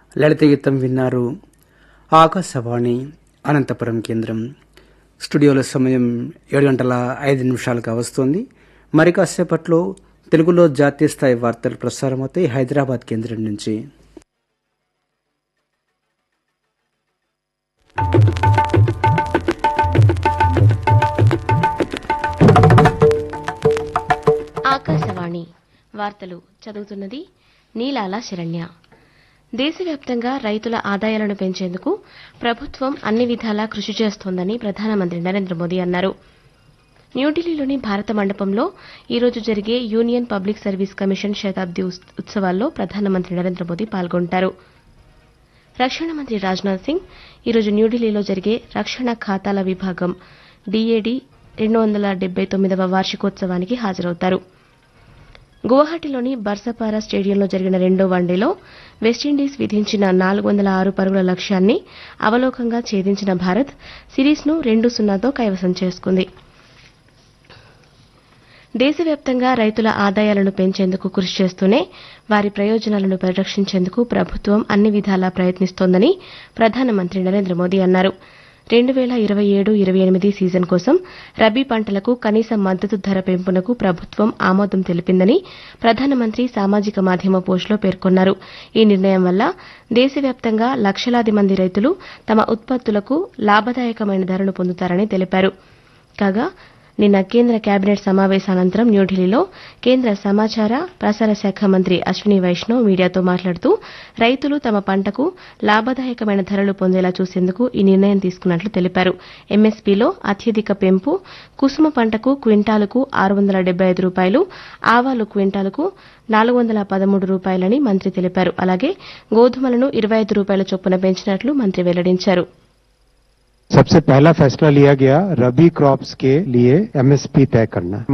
లలిత గీతం విన్నారు ఆకాశవాణి అనంతపురం కేంద్రం స్టూడియోలో సమయం ఏడు గంటల ఐదు నిమిషాలుగా వస్తోంది మరి కాసేపట్లో తెలుగులో జాతీయ స్థాయి వార్తలు ప్రసారమవుతాయి హైదరాబాద్ కేంద్రం నుంచి ఆకాశవాణి వార్తలు చదువుతున్నది నీలాల శరణ్య దేశవ్యాప్తంగా రైతుల ఆదాయాలను పెంచేందుకు ప్రభుత్వం అన్ని విధాలా కృషి చేస్తోందని ప్రధానమంత్రి నరేంద్ర మోదీ అన్నారు న్యూఢిల్లీలోని భారత మండపంలో ఈరోజు జరిగే యూనియన్ పబ్లిక్ సర్వీస్ కమిషన్ శతాబ్ది ఉస్- ఉత్సవాల్లో ప్రధానమంత్రి నరేంద్ర మోదీ పాల్గొంటారు రక్షణ మంత్రి రాజ్నాథ్ సింగ్ ఈరోజు న్యూఢిల్లీలో జరిగే రక్షణ ఖాతాల విభాగం డీఏడీ రెండు వందల డెబ్బై తొమ్మిదవ వార్షికోత్సవానికి హాజరవుతారు గువాహటిలోని బర్సపారా స్టేడియంలో జరిగిన రెండో వన్డేలో వెస్టిండీస్ విధించిన నాలుగు వందల ఆరు పరుగుల లక్ష్యాన్ని అవలోకంగా ఛేదించిన భారత్ సిరీస్ను రెండు సున్నాతో కైవసం చేసుకుంది దేశవ్యాప్తంగా రైతుల ఆదాయాలను పెంచేందుకు కృషి చేస్తూనే వారి ప్రయోజనాలను పరిరక్షించేందుకు ప్రభుత్వం అన్ని విధాలా ప్రయత్నిస్తోందని ప్రధానమంత్రి నరేంద్ర మోదీ అన్నారు రెండు వేల ఇరవై ఏడు ఇరవై ఎనిమిది సీజన్ కోసం రబీ పంటలకు కనీస మద్దతు ధర పెంపునకు ప్రభుత్వం ఆమోదం తెలిపిందని ప్రధానమంత్రి సామాజిక మాధ్యమ పోస్టులో పేర్కొన్నారు ఈ నిర్ణయం వల్ల దేశవ్యాప్తంగా లక్షలాది మంది రైతులు తమ ఉత్పత్తులకు లాభదాయకమైన ధరను పొందుతారని తెలిపారు కాగా నిన్న కేంద్ర కేబినెట్ సమావేశానంతరం న్యూఢిల్లీలో కేంద్ర సమాచార ప్రసార శాఖ మంత్రి అశ్విని వైష్ణవ్ మీడియాతో మాట్లాడుతూ రైతులు తమ పంటకు లాభదాయకమైన ధరలు పొందేలా చూసేందుకు ఈ నిర్ణయం తీసుకున్నట్లు తెలిపారు ఎంఎస్పీలో అత్యధిక పెంపు కుసుమ పంటకు క్వింటాలుకు ఆరు వందల డెబ్బై ఐదు రూపాయలు ఆవాలు క్వింటాలుకు నాలుగు వందల పదమూడు రూపాయలని మంత్రి తెలిపారు అలాగే గోధుమలను ఇరవై ఐదు రూపాయల చొప్పున పెంచినట్లు మంత్రి వెల్లడించారు सबसे पहला फैसला लिया गया रबी क्रॉप्स के लिए एमएसपी तय करना